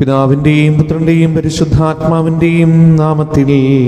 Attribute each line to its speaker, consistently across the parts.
Speaker 1: പിതാവിന്റെയും പുത്രന്റെയും പരിശുദ്ധാത്മാവിന്റെയും നാമത്തിൽ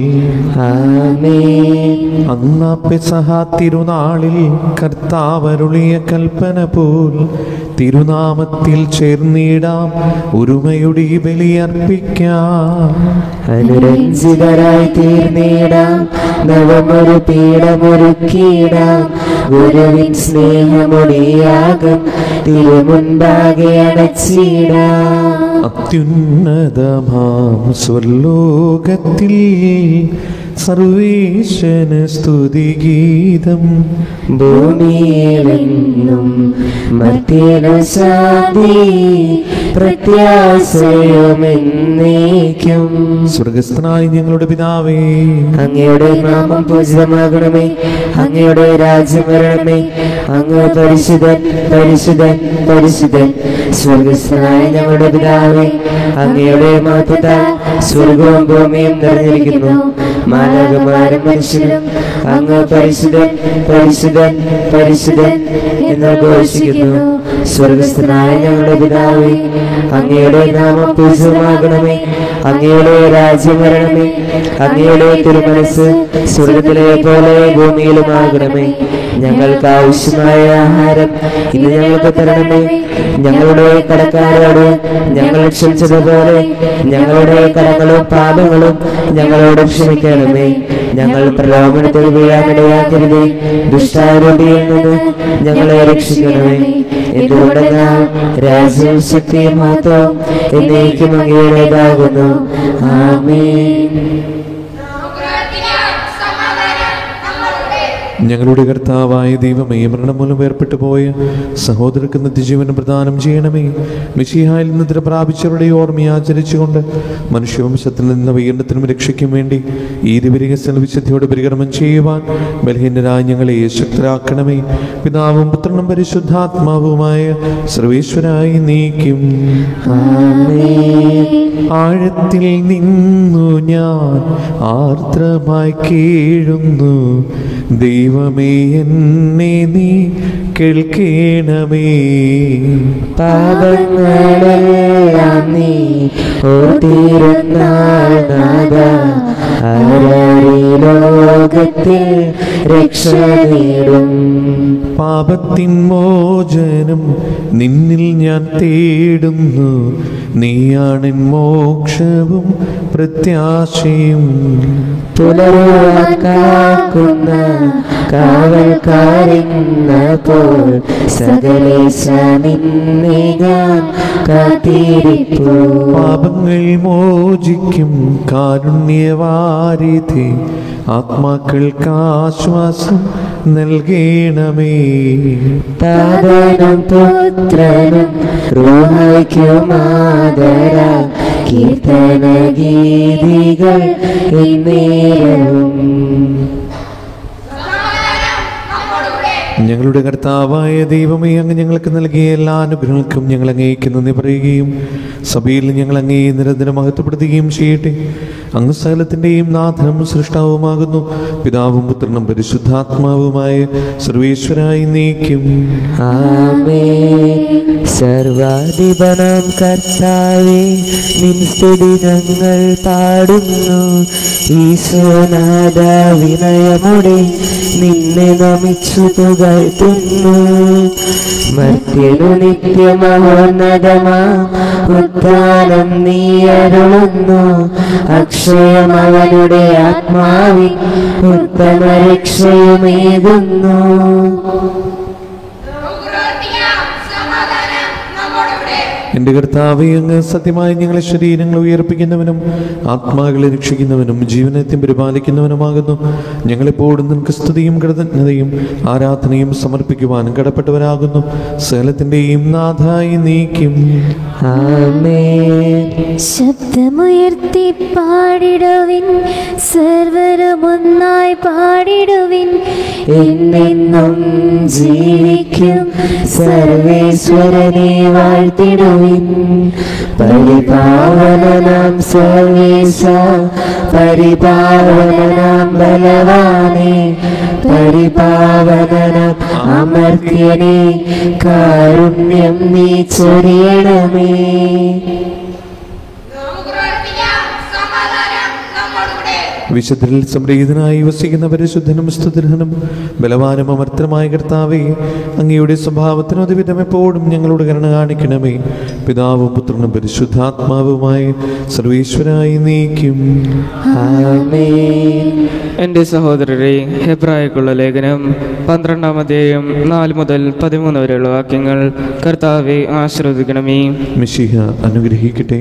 Speaker 1: അന്നാ പെസഹ തിരുനാളിൽ കർത്താവരുളിയ കൽപ്പന പോൽ തിരുനാമത്തിൽ ചേർന്നിടാം ഒരുമയുടെ ഈ ബലിയർപ്പിക്കാം
Speaker 2: അനുരഞ്ജിതരായി തീർന്നിടാം നവമൊരു പീഠമൊരുക്കിയിടാം ഗുരുവിൻ സ്നേഹമൊടിയാകും തിരുമുൻപാകെ അടച്ചിടാം
Speaker 1: അത്യുന്നതമാം സ്വർലോകത്തിൽ സർവേശന സ്തുതിഗീതം
Speaker 2: ഭൂമിയിലെന്നും മധ്യനു ശാന്തി പ്രത്യാശയുമെന്നേക്കും
Speaker 1: സ്വർഗസ്ഥനായ ഞങ്ങളുടെ പിതാവേ
Speaker 2: അങ്ങയുടെ നാമം പൂജിതമാകണമേ അങ്ങയുടെ രാജ്യം വരണമേ അങ്ങ് പരിശുദ്ധൻ പരിശുദ്ധൻ പരിശുദ്ധൻ സ്വർഗസ്ഥനായ ഞങ്ങളുടെ പിതാവേ അങ്ങയുടെ മഹത്വത്താൽ സ്വർഗവും ഭൂമിയും നിറഞ്ഞിരിക്കുന്നു മാനവകുമാരും മനുഷ്യരും അങ്ങ് പരിശുദ്ധൻ പരിശുദ്ധൻ പരിശുദ്ധൻ എന്ന് ഘോഷിക്കുന്നു സ്വർഗസ്ഥനായ ഞങ്ങളുടെ പിതാവേ അങ്ങയുടെ നാമം പൂജിതമാകണമേ അങ്ങയുടെ രാജ്യം വരണമേ അങ്ങയുടെ തിരുമനസ് സ്വർഗത്തിലെ പോലെ ഭൂമിയിലുമാകണമേ ഞങ്ങൾക്ക് ആവശ്യമായ ആഹാരം ഇന്ന് ഞങ്ങൾക്ക് തരണമേ ഞങ്ങളുടെ കടക്കാരോട് ഞങ്ങൾ ക്ഷമിച്ചതുപോലെ ഞങ്ങളുടെ കടങ്ങളും പാപങ്ങളും ഞങ്ങളോട് ക്ഷമിക്കണമേ ഞങ്ങൾ പ്രലോഭനത്തിൽ വീഴാനിടയാക്കരുതേ ദുഷ്ടാരൂപിയിൽ നിന്ന് ഞങ്ങളെ രക്ഷിക്കണമേ എന്തുകൊണ്ടെന്നാൽ രാജ്യവും ശക്തിയും മാത്രം എന്നേക്കും അങ്ങയുടേതാകുന്നു ആമേൻ
Speaker 1: ഞങ്ങളുടെ കർത്താവായ ദൈവമേ മരണം മൂലം വേർപെട്ടു പോയ സഹോദരർക്ക് നിത്യജീവനം പ്രദാനം ചെയ്യണമേ മിശിഹായിൽ നിദ്ര പ്രാപിച്ചവരുടെ ഓർമ്മ ആചരിച്ചുകൊണ്ട് മനുഷ്യവംശത്തിൽ നിന്ന് വീണ്ടത്തിനും രക്ഷയ്ക്കും വേണ്ടി ഈ ദിവരികസ്ഥല വിശുദ്ധിയോട് പരികർമ്മം ചെയ്യുവാൻ ബലഹീനരായ ഞങ്ങളെ ശക്തരാക്കണമേ പിതാവും പുത്രനും പരിശുദ്ധാത്മാവുമായ സർവേശ്വരായി നീക്കും ആഴത്തിൽ നിന്നു ഞാൻ ആർദ്രമായി കീഴുന്നു ദൈവമേ എന്നെ നീ കേൾക്കേണമേ
Speaker 2: പാപങ്ങളെല്ലാം നീ ഓർത്തിരുന്നാൽ നാഥ ആരാരി ലോകത്തിൽ രക്ഷ നേടും
Speaker 1: പാപത്തിൻ മോചനം നിന്നിൽ ഞാൻ തേടുന്നു നീയാണെൻ മോക്ഷവും പ്രത്യാശയും
Speaker 2: പുലരുവാൻ കാക്കുന്ന കാവൽക്കാരെന്ന പോൽ സകലേശ നിന്നെ ഞാൻ കാത്തിരിപ്പൂ
Speaker 1: പാപങ്ങൾ മോചിക്കും കാരുണ്യവാരിധി ആത്മാക്കൾക്ക് ആശ്വാസം നൽകണമേ
Speaker 2: താതനും പുത്രനും റൂഹയ്ക്കുമാതര കീർത്തന ഗീതികൾ എന്നേരവും
Speaker 1: ഞങ്ങളുടെ കർത്താവായ ദൈവമേ അങ്ങ് ഞങ്ങൾക്ക് നൽകിയ എല്ലാ അനുഗ്രഹങ്ങൾക്കും ഞങ്ങൾ അങ്ങേക്ക് നന്ദി പറയുകയും സഭയിൽ ഞങ്ങൾ അങ്ങേ നിരന്തരം മഹത്വപ്പെടുത്തുകയും ചെയ്യട്ടെ അങ്ങ് സകലത്തിൻ്റെയും നാഥനും സൃഷ്ടാവുമാകുന്നു പിതാവും പുത്രനും പരിശുദ്ധാത്മാവുമായ സർവേശ്വരായി നീക്കും
Speaker 2: ആമേൻ സർവാധിപനാം കർത്താവേ നിൻ സ്തുതി ഞങ്ങൾ പാടുന്നു ഈശോനാഥ വിനയമുടെ നിന്നെ നമിച്ചു പുകഴ്ത്തുന്നു മർത്യനു നിത്യമഹോന്നതമാ ഉത്ഥാനം നീ അരുളുന്നു അക്ഷയമവനുടെ ആത്മാവിൻ ഉത്തമ രക്ഷയുമേകുന്നു
Speaker 1: എൻ്റെ കർത്താവെ അങ്ങ് സത്യമായി ഞങ്ങളെ ശരീരങ്ങൾ ഉയർപ്പിക്കുന്നവനും ആത്മാക്കളെ രക്ഷിക്കുന്നവനും ജീവനത്തെയും പരിപാലിക്കുന്നവനുമാകുന്നു ഞങ്ങളെപ്പോഴും നിനക്ക് സ്തുതിയും കൃതജ്ഞതയും ആരാധനയും സമർപ്പിക്കുവാനും കടപ്പെട്ടവരാകുന്നു സകലത്തിൻ്റെയും നാഥായി നീക്കും
Speaker 2: ആമേൻ
Speaker 3: ശബ്ദമുയർത്തി പാടിടുവിൻ സർവരുമൊന്നായി പാടിടുവിൻ
Speaker 2: എന്നെന്നും ജീവിക്കും സർവേശ്വരനെ വാഴ്ത്തിടുവിൻ പരിപാവനനാം സർവേശ പരിപാവനനാം ബലവാനെ പരിപാവനനാം അമർത്യനെ കാരുണ്യം നീ ചൊരിയണമേ
Speaker 1: വിശുദ്ധരിൽ സംപ്രീതനായി വസിക്കുന്ന പരിശുദ്ധനും സ്തുതിരനും ബലവാനും അമർത്തനുമായ കർത്താവേ അങ്ങയുടെ സ്വഭാവത്തിന് ഒരുവിധം എപ്പോഴും ഞങ്ങളോട് കരുണ കാണിക്കണമേ പിതാവും പുത്രനും പരിശുദ്ധാത്മാവുമായി സർവീശ്വരായി നീക്കും
Speaker 2: ആമേൻ
Speaker 4: എൻ്റെ സഹോദരരെ ഹെബ്രായക്കുള്ള ലേഖനം പന്ത്രണ്ടാം അധ്യായം നാല് മുതൽ പതിമൂന്ന് വരെയുള്ള വാക്യങ്ങൾ കർത്താവെ ആശ്രവദിക്കണമേ
Speaker 1: മിശിഹ അനുഗ്രഹിക്കട്ടെ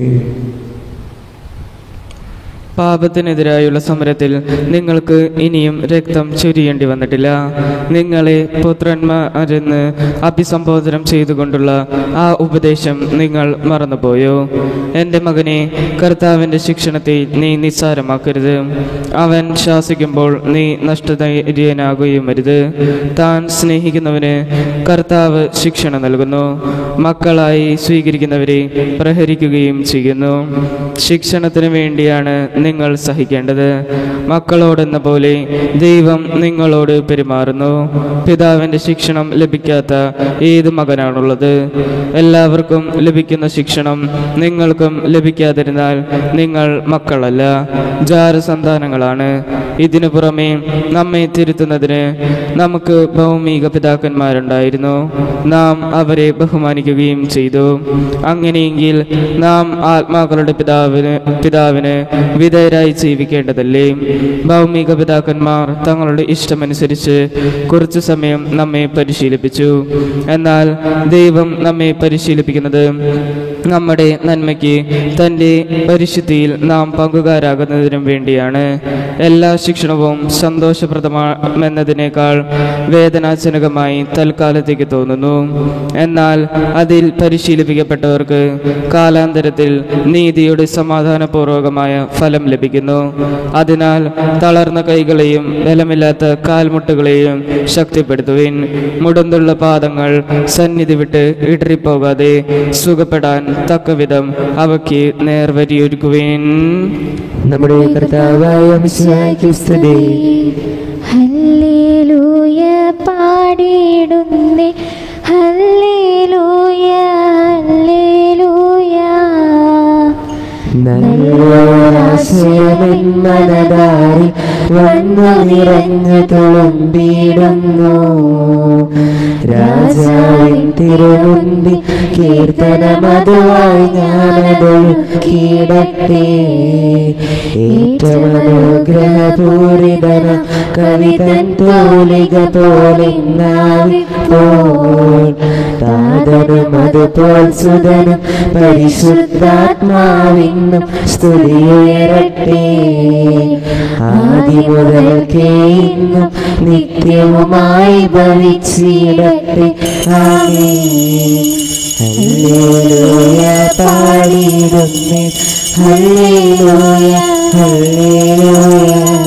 Speaker 4: പാപത്തിനെതിരായുള്ള സമരത്തിൽ നിങ്ങൾക്ക് ഇനിയും രക്തം ചൊരിയേണ്ടി വന്നിട്ടില്ല നിങ്ങളെ പുത്രന്മാരെന്ന് അഭിസംബോധനം ചെയ്തുകൊണ്ടുള്ള ആ ഉപദേശം നിങ്ങൾ മറന്നുപോയോ എൻ്റെ മകനെ കർത്താവിൻ്റെ ശിക്ഷണത്തെ നീ നിസ്സാരമാക്കരുത് അവൻ ശാസിക്കുമ്പോൾ നീ നഷ്ടധൈര്യനാകുകയും അരുത് താൻ സ്നേഹിക്കുന്നവന് കർത്താവ് ശിക്ഷണ നൽകുന്നു മക്കളായി സ്വീകരിക്കുന്നവരെ പ്രഹരിക്കുകയും ചെയ്യുന്നു ശിക്ഷണത്തിന് വേണ്ടിയാണ് നിങ്ങൾ സഹിക്കേണ്ടത് മക്കളോടെന്ന പോലെ ദൈവം നിങ്ങളോട് പെരുമാറുന്നു പിതാവിൻ്റെ ശിക്ഷണം ലഭിക്കാത്ത ഏത് മകനാണുള്ളത് എല്ലാവർക്കും ലഭിക്കുന്ന ശിക്ഷണം നിങ്ങൾക്കും ലഭിക്കാതിരുന്നാൽ നിങ്ങൾ മക്കളല്ല ജാരസന്താനങ്ങളാണ് ഇതിനു പുറമെ നമ്മെ തിരുത്തുന്നതിന് നമുക്ക് ഭൗമിക പിതാക്കന്മാരുണ്ടായിരുന്നു നാം അവരെ ബഹുമാനിക്കുകയും ചെയ്തു അങ്ങനെയെങ്കിൽ നാം ആത്മാക്കളുടെ പിതാവിന് പിതാവിന് വിധേയരായി ജീവിക്കേണ്ടതല്ലേ ഭൗമിക പിതാക്കന്മാർ തങ്ങളുടെ ഇഷ്ടമനുസരിച്ച് കുറച്ചു സമയം നമ്മെ പരിശീലിപ്പിച്ചു എന്നാൽ ദൈവം നമ്മെ പരിശീലിപ്പിക്കുന്നത് നമ്മുടെ നന്മയ്ക്ക് തൻ്റെ പരിശുദ്ധിയിൽ നാം പങ്കുകാരാകുന്നതിനും വേണ്ടിയാണ് എല്ലാ ശിക്ഷണവും സന്തോഷപ്രദമാണെന്നതിനേക്കാൾ വേദനാജനകമായി തൽക്കാലത്തേക്ക് തോന്നുന്നു എന്നാൽ അതിൽ പരിശീലിപ്പിക്കപ്പെട്ടവർക്ക് കാലാന്തരത്തിൽ നീതിയുടെ സമാധാനപൂർവകമായ ഫലം ലഭിക്കുന്നു അതിനാൽ തളർന്ന കൈകളെയും ബലമില്ലാത്ത കാൽമുട്ടുകളെയും ശക്തിപ്പെടുത്തുവിൻ മുടന്തുള്ള പാദങ്ങൾ സന്നിധി വിട്ട് ഇടറിപ്പോകാതെ സുഖപ്പെടാൻ തക്കവിധം അവയ്ക്ക് നേർവരിയൊരുക്കുവിൻ
Speaker 2: നമ്മുടെ കർത്താവായ മിശിഹായ്ക്ക് സ്തുതി
Speaker 3: ഹല്ലേലൂയ പാടിയിടുന്നേ ഹല്ലേലൂയ ഹല്ലേലൂയ
Speaker 2: നല്ലൊരാശയമെൻ മനതാരി വന്നു നിറഞ്ഞു തുളുമ്പിടുന്നു രാജാവിൻ തിരുമുൻപിൽ കീർത്തനമതുവായി ഞാനതൊഴു കീടട്ടെ ഏറ്റവും അനുഗ്രഹപൂരിതന കവിതൻ തോലിക പോലെ നാവിപ്പോൾ താതനും അതുപോൽ സുതനും പരിശുദ്ധാത്മാവിന്നും സ്തുതിയുയരട്ടെ ആദി മുതൽക്കേ ഇന്നും നിത്യവുമായി ഭവിച്ചിടട്ടെ ആമേൻ ഹല്ലേലൂയ പാടിയിടുന്നേ ഹല്ലേലൂയ ഹല്ലേലൂയ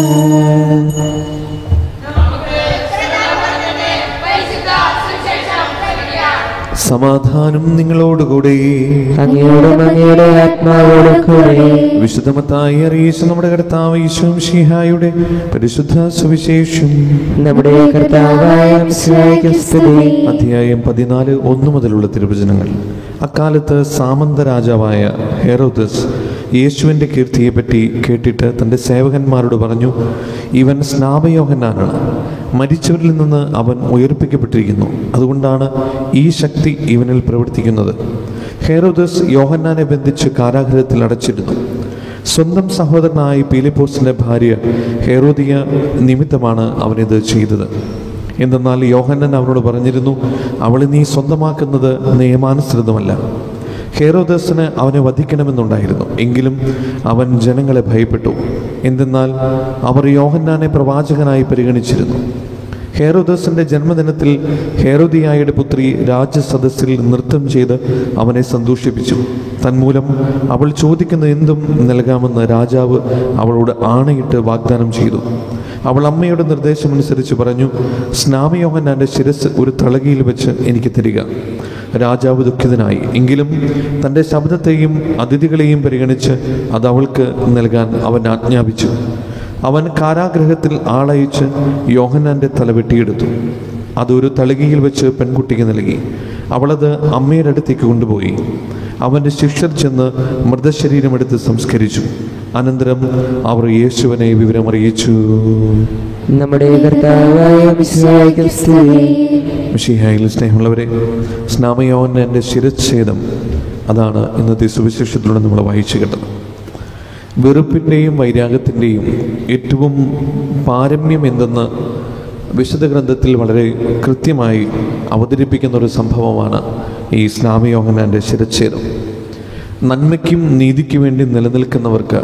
Speaker 1: സമാധാനം നിങ്ങളോടുകൂടെ
Speaker 2: അങ്ങയോടും അങ്ങയുടെ ആത്മാവോടും കൂടെ
Speaker 1: വിശുദ്ധമത്തായി അറിയിച്ച നമ്മുടെ കർത്താവ് ഈശോം ഷിഹായുടെ പരിശുദ്ധ സുവിശേഷം
Speaker 2: നമ്മുടെ കർത്താവായ മിശിഹായ്ക്ക് സ്തുതി
Speaker 1: അധ്യായം പതിനാല് ഒന്ന് മുതലുള്ള തിരുവചനങ്ങൾ അക്കാലത്ത് സാമന്ത രാജാവായ ഹെറോദസ് യേശുവിൻ്റെ കീർത്തിയെപ്പറ്റി കേട്ടിട്ട് തൻ്റെ സേവകന്മാരോട് പറഞ്ഞു ഇവൻ സ്നാപയോഹന്നാനാണ് മരിച്ചവരിൽ നിന്ന് അവൻ ഉയർപ്പിക്കപ്പെട്ടിരിക്കുന്നു അതുകൊണ്ടാണ് ഈ ശക്തി ഇവനിൽ പ്രവർത്തിക്കുന്നത് ഹെറോദസ് യോഹന്നാനെ ബന്ധിച്ച് കാരാഗ്രഹത്തിൽ അടച്ചിരുന്നു സ്വന്തം സഹോദരനായ പീലിപ്പോസിന്റെ ഭാര്യ ഹെറോദിയ നിമിത്തമാണ് അവനിത് ചെയ്തത് എന്തെന്നാൽ യോഹന്നൻ അവനോട് പറഞ്ഞിരുന്നു അവളെ നീ സ്വന്തമാക്കുന്നത് നിയമാനുസൃതമല്ല ഹേറോദസിന് അവനെ വധിക്കണമെന്നുണ്ടായിരുന്നു എങ്കിലും അവൻ ജനങ്ങളെ ഭയപ്പെട്ടു എന്തെന്നാൽ അവർ യോഹന്നാനെ പ്രവാചകനായി പരിഗണിച്ചിരുന്നു ഹേറോദസിന്റെ ജന്മദിനത്തിൽ ഹേറോദിയായുടെ പുത്രി രാജസദസ്സിൽ നൃത്തം ചെയ്ത് അവനെ സന്തോഷിപ്പിച്ചു തന്മൂലം അവൾ ചോദിക്കുന്ന എന്തും നൽകാമെന്ന് രാജാവ് അവളോട് ആണയിട്ട് വാഗ്ദാനം ചെയ്തു അവൾ അമ്മയുടെ നിർദ്ദേശമനുസരിച്ച് പറഞ്ഞു സ്നാമയോഹന്നാന്റെ ശിരസ് ഒരു തളകിയിൽ വെച്ച് എനിക്ക് തരിക രാജാവ് ദുഃഖിതനായി എങ്കിലും തൻ്റെ ശബ്ദത്തെയും അതിഥികളെയും പരിഗണിച്ച് അത് അവൾക്ക് നൽകാൻ അവൻ ആജ്ഞാപിച്ചു അവൻ കാരാഗ്രഹത്തിൽ ആളയച്ച് യോഹന്നാന്റെ തല വെട്ടിയെടുത്തു അതൊരു തളികയിൽ വെച്ച് പെൺകുട്ടിക്ക് നൽകി അവളത് അമ്മയുടെ അടുത്തേക്ക് കൊണ്ടുപോയി അവൻ്റെ ശിഷ്യർ ചെന്ന് മൃതശരീരമെടുത്ത് സംസ്കരിച്ചു അനന്തരം അവർ യേശുവിനെ വിവരമറിയിച്ചു
Speaker 2: നമ്മുടെ കർത്താവായ മിശിഹായ്ക്ക് സ്തുതി
Speaker 1: മിഷിഹായിൽ സ്നേഹമുള്ളവരെ സ്നാമയോൻ എൻ്റെ ശിരച്ഛേദം അതാണ് ഇന്നത്തെ സുവിശേഷത്തിലൂടെ നമ്മൾ വായിച്ചു കേട്ടത് വെറുപ്പിൻ്റെയും വൈരാഗ്യത്തിൻ്റെയും ഏറ്റവും പാരമ്യം എന്തെന്ന് വിശുദ്ധ ഗ്രന്ഥത്തിൽ വളരെ കൃത്യമായി അവതരിപ്പിക്കുന്ന ഒരു സംഭവമാണ് ഈ ഇസ്ലാമിയോഹനാൻ്റെ ശിരച്ഛേദം നന്മയ്ക്കും നീതിക്കും വേണ്ടി നിലനിൽക്കുന്നവർക്ക്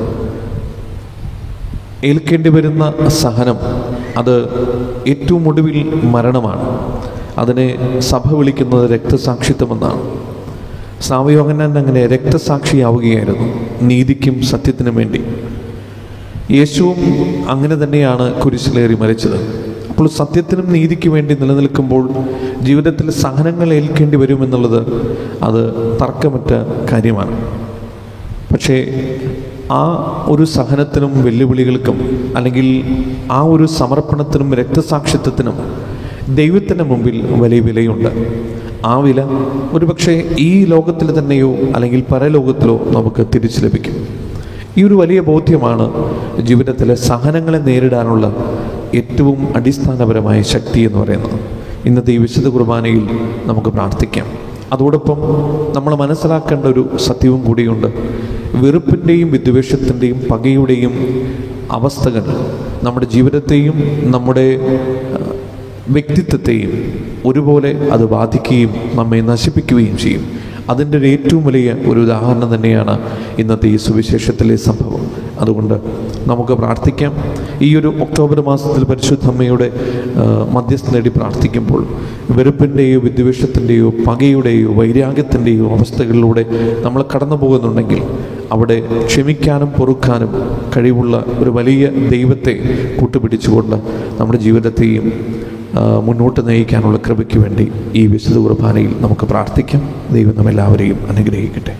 Speaker 1: ഏൽക്കേണ്ടി വരുന്ന സഹനം അത് ഏറ്റവും ഒടുവിൽ മരണമാണ് അതിനെ സഭ വിളിക്കുന്നത് രക്തസാക്ഷിത്വമെന്നാണ് സ്നാവയോഹനാൻ അങ്ങനെ രക്തസാക്ഷിയാവുകയായിരുന്നു നീതിക്കും സത്യത്തിനും വേണ്ടി യേശുവും അങ്ങനെ തന്നെയാണ് കുരിശിലേറി മരിച്ചത് അപ്പോൾ സത്യത്തിനും നീതിക്കും വേണ്ടി നിലനിൽക്കുമ്പോൾ ജീവിതത്തിൽ സഹനങ്ങൾ ഏൽക്കേണ്ടി വരുമെന്നുള്ളത് അത് തർക്കമറ്റ കാര്യമാണ് പക്ഷേ ആ ഒരു സഹനത്തിനും വെല്ലുവിളികൾക്കും അല്ലെങ്കിൽ ആ ഒരു സമർപ്പണത്തിനും രക്തസാക്ഷിത്വത്തിനും ദൈവത്തിൻ്റെ മുമ്പിൽ വലിയ വിലയുണ്ട് ആ വില ഒരുപക്ഷെ ഈ ലോകത്തിൽ തന്നെയോ അല്ലെങ്കിൽ പരലോകത്തിലോ നമുക്ക് തിരിച്ചു ലഭിക്കും ഈ ഒരു വലിയ ബോധ്യമാണ് ജീവിതത്തിലെ സഹനങ്ങളെ നേരിടാനുള്ള ഏറ്റവും അടിസ്ഥാനപരമായ ശക്തി എന്ന് പറയുന്നത് ഇന്നത്തെ ഈ വിശുദ്ധ കുർബാനയിൽ നമുക്ക് പ്രാർത്ഥിക്കാം അതോടൊപ്പം നമ്മൾ മനസ്സിലാക്കേണ്ട ഒരു സത്യവും കൂടിയുണ്ട് വെറുപ്പിൻ്റെയും വിദ്വേഷത്തിൻ്റെയും പകയുടെയും അവസ്ഥകൾ നമ്മുടെ ജീവിതത്തെയും നമ്മുടെ ആ, വ്യക്തിത്വത്തെയും ഒരുപോലെ അത് ബാധിക്കുകയും നമ്മെ നശിപ്പിക്കുകയും ചെയ്യും അതിൻ്റെ ഒരു ഏറ്റവും വലിയ ഒരു ഉദാഹരണം തന്നെയാണ് ഇന്നത്തെ ഈ സുവിശേഷത്തിലെ സംഭവം അതുകൊണ്ട് നമുക്ക് പ്രാർത്ഥിക്കാം ഈ ഒരു ഒക്ടോബർ മാസത്തിൽ പരിശുദ്ധ അമ്മയുടെ ആ, മധ്യസ്ഥ നേടി പ്രാർത്ഥിക്കുമ്പോൾ വെറുപ്പിൻ്റെയോ വിദ്വേഷത്തിൻ്റെയോ പകയുടെയോ വൈരാഗ്യത്തിൻ്റെയോ അവസ്ഥകളിലൂടെ നമ്മൾ കടന്നു പോകുന്നുണ്ടെങ്കിൽ അവിടെ ക്ഷമിക്കാനും പൊറുക്കാനും കഴിവുള്ള ഒരു വലിയ ദൈവത്തെ കൂട്ടുപിടിച്ചുകൊണ്ട് നമ്മുടെ ജീവിതത്തെയും ആ, മുന്നോട്ട് നയിക്കാനുള്ള കൃപയ്ക്ക് വേണ്ടി ഈ വിശുദ്ധ കുർബാനയിൽ നമുക്ക് പ്രാർത്ഥിക്കാം ദൈവം നമ്മെല്ലാവരെയും അനുഗ്രഹിക്കട്ടെ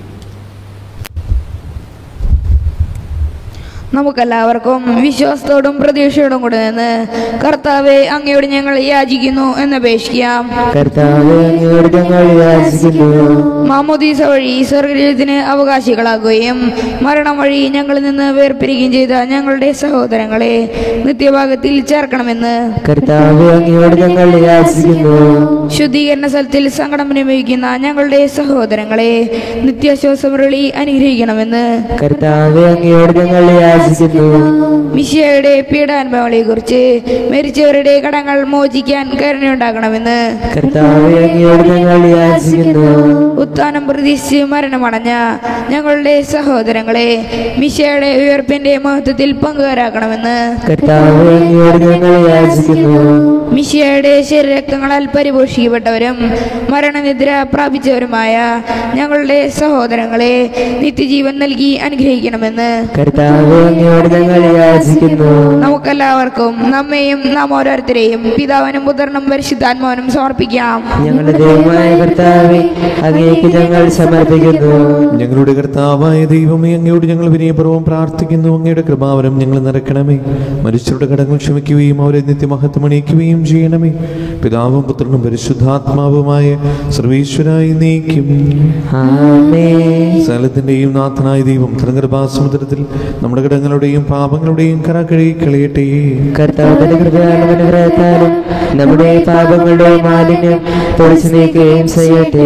Speaker 5: നമുക്കെല്ലാവർക്കും വിശ്വാസത്തോടും പ്രതീക്ഷയോടും കൂടെ നിന്ന് കർത്താവെ അങ്ങയോട് ഞങ്ങൾ യാചിക്കുന്നു എന്നപേക്ഷിക്കാം
Speaker 2: കർത്താവ് അങ്ങയോട് ഞങ്ങൾ യാചിക്കുന്നു
Speaker 5: മാമോദീസ വഴി സ്വർഗരാജ്യത്തിന് അവകാശികളാകുകയും മരണം വഴി ഞങ്ങളിൽ നിന്ന് വേർപിരിക്കുകയും ചെയ്ത ഞങ്ങളുടെ സഹോദരങ്ങളെ നിത്യഭാഗത്തിൽ ചേർക്കണമെന്ന്
Speaker 2: കർത്താവ് അങ്ങയോട് ഞങ്ങൾ യാചിക്കുന്നു
Speaker 5: ശുദ്ധീകരണ സ്ഥലത്തിൽ സങ്കടം അനുഭവിക്കുന്ന ഞങ്ങളുടെ സഹോദരങ്ങളെ നിത്യശ്വാസമുരളി അനുഗ്രഹിക്കണമെന്ന്
Speaker 2: കർത്താവ് അങ്ങയോട് ഞങ്ങൾ യാചിക്കുന്നു
Speaker 5: മിശിയയുടെ പീഡാനുഭവങ്ങളെ കുറിച്ച് മരിച്ചവരുടെ കടങ്ങൾ മോചിക്കാൻ കരുണയുണ്ടാകണമെന്ന്
Speaker 2: കർത്താവ് അങ്ങയോട് ഞങ്ങൾ യാചിക്കുന്നു
Speaker 5: ഉത്ഥാനം പ്രതീക്ഷിച്ച് മരണമടഞ്ഞ ഞങ്ങളുടെ സഹോദരങ്ങളെ മിശയുടെ ഉയർപ്പിന്റെ മഹത്വത്തിൽ പങ്കുകാരാക്കണമെന്ന്
Speaker 2: കർത്താവ് അങ്ങയോട് ഞങ്ങൾ യാചിക്കുന്നു
Speaker 5: മിശയുടെ ശരീരക്തങ്ങളാൽ പരിപോഷിക്കപ്പെട്ടവരും മരണനിദ്ര പ്രാപിച്ചവരുമായ ഞങ്ങളുടെ സഹോദരങ്ങളെ നിത്യജീവൻ നൽകി അനുഗ്രഹിക്കണമെന്ന്
Speaker 2: കർത്താവ് അങ്ങയോട് ഞങ്ങൾ യാചിക്കുന്നു
Speaker 5: നമുക്കെല്ലാവർക്കും നമ്മെയും നാം ഓരോരുത്തരെയും പിതാവിനും പുത്രനും പരിശുദ്ധാത്മാവിനും സമർപ്പിക്കാം
Speaker 2: ഞങ്ങളുടെ ദൈവമായ കർത്താവെ അങ്ങേക്ക് ഞങ്ങൾ സമർപ്പിക്കുന്നു
Speaker 1: ഞങ്ങളുടെ കർത്താവായ ദൈവമേ അങ്ങയോട് ഞങ്ങൾ വിനയപൂർവ്വം പ്രാർത്ഥിക്കുന്നു അങ്ങയുടെ കൃപാവരം ഞങ്ങൾ നിറയ്ക്കണമേ മനുഷ്യരുടെ കടങ്ങൾ ക്ഷമിക്കുകയും അവരെ നിത്യമഹത്വം അണിയിക്കുകയും ചെയ്യണമേ പിതാവും പുത്രനും പരിശുദ്ധാത്മാവുമായ സർവീശ്വരായി നീക്കും
Speaker 2: ആമേൻ
Speaker 1: സകലത്തിന്റെയും നാഥനായ ദൈവം തൃങ്കൃപാസമുദ്രത്തിൽ നമ്മുടെ കടങ്ങളുടെയും പാപങ്ങളുടെയും കറ കഴുകി കളയട്ടെ
Speaker 2: കർത്താവിന്റെ കൃപയാലും അനുഗ്രഹത്താലും നമ്മുടെ പാപങ്ങളുടെ മാലിന്യം പൊളിച്ചു നീക്കുകയും ചെയ്യട്ടെ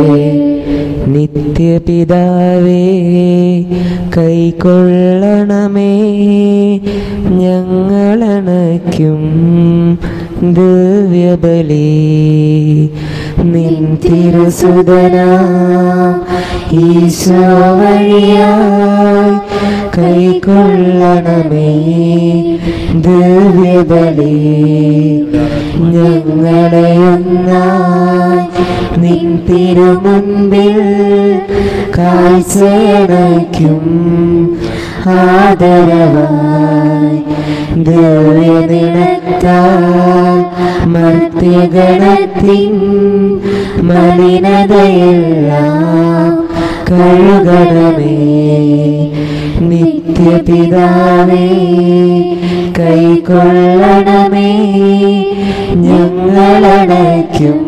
Speaker 2: നിത്യപിതാവേ കൈക്കൊള്ളണമേ ഞങ്ങളണയ്ക്കും ദിവ്യബലി നിൻ തിരുസുതന ഈശോ വഴിയായി കൈക്കൊള്ളണമേ ദിവ്യബലി ഞങ്ങളെ ഒന്നായി നിൻ തിരുമുൻപിൽ കാഴ്ചയണയ്ക്കും ആദരവായി ദിവ്യനിണത്താൽ മർത്യഗണത്തിൻ മലിനതയെല്ലാം കഴുകണമേ നിത്യപിതാവേ കൈക്കൊള്ളണമേ ഞങ്ങളടയ്ക്കും